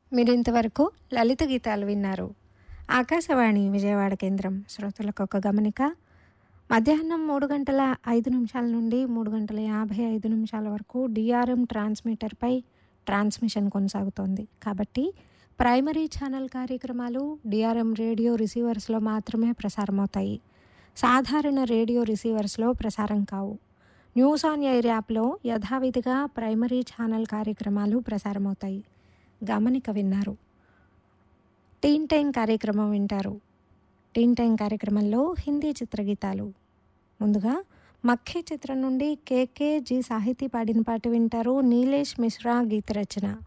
మీరు ఇంతవరకు లలిత గీతాలు విన్నారు ఆకాశవాణి విజయవాడ కేంద్రం శ్రోతలకు ఒక గమనిక మధ్యాహ్నం మూడు గంటల ఐదు నిమిషాల నుండి మూడు గంటల యాభై ఐదు నిమిషాల వరకు డిఆర్ఎం ట్రాన్స్మిటర్పై ట్రాన్స్మిషన్ కొనసాగుతోంది కాబట్టి ప్రైమరీ ఛానల్ కార్యక్రమాలు డిఆర్ఎం రేడియో రిసీవర్స్లో మాత్రమే ప్రసారమవుతాయి సాధారణ రేడియో రిసీవర్స్లో ప్రసారం కావు న్యూస్ ఆన్ ఎయిర్ యాప్లో యథావిధిగా ప్రైమరీ ఛానల్ కార్యక్రమాలు ప్రసారమవుతాయి గమనిక విన్నారు టీన్ టైం కార్యక్రమం వింటారు టీన్ టైం కార్యక్రమంలో హిందీ చిత్రగీతాలు ముందుగా మఖ్య చిత్రం నుండి కేకే జి సాహితీ పాడిన పాట వింటారు నీలేష్ మిశ్రా గీత రచన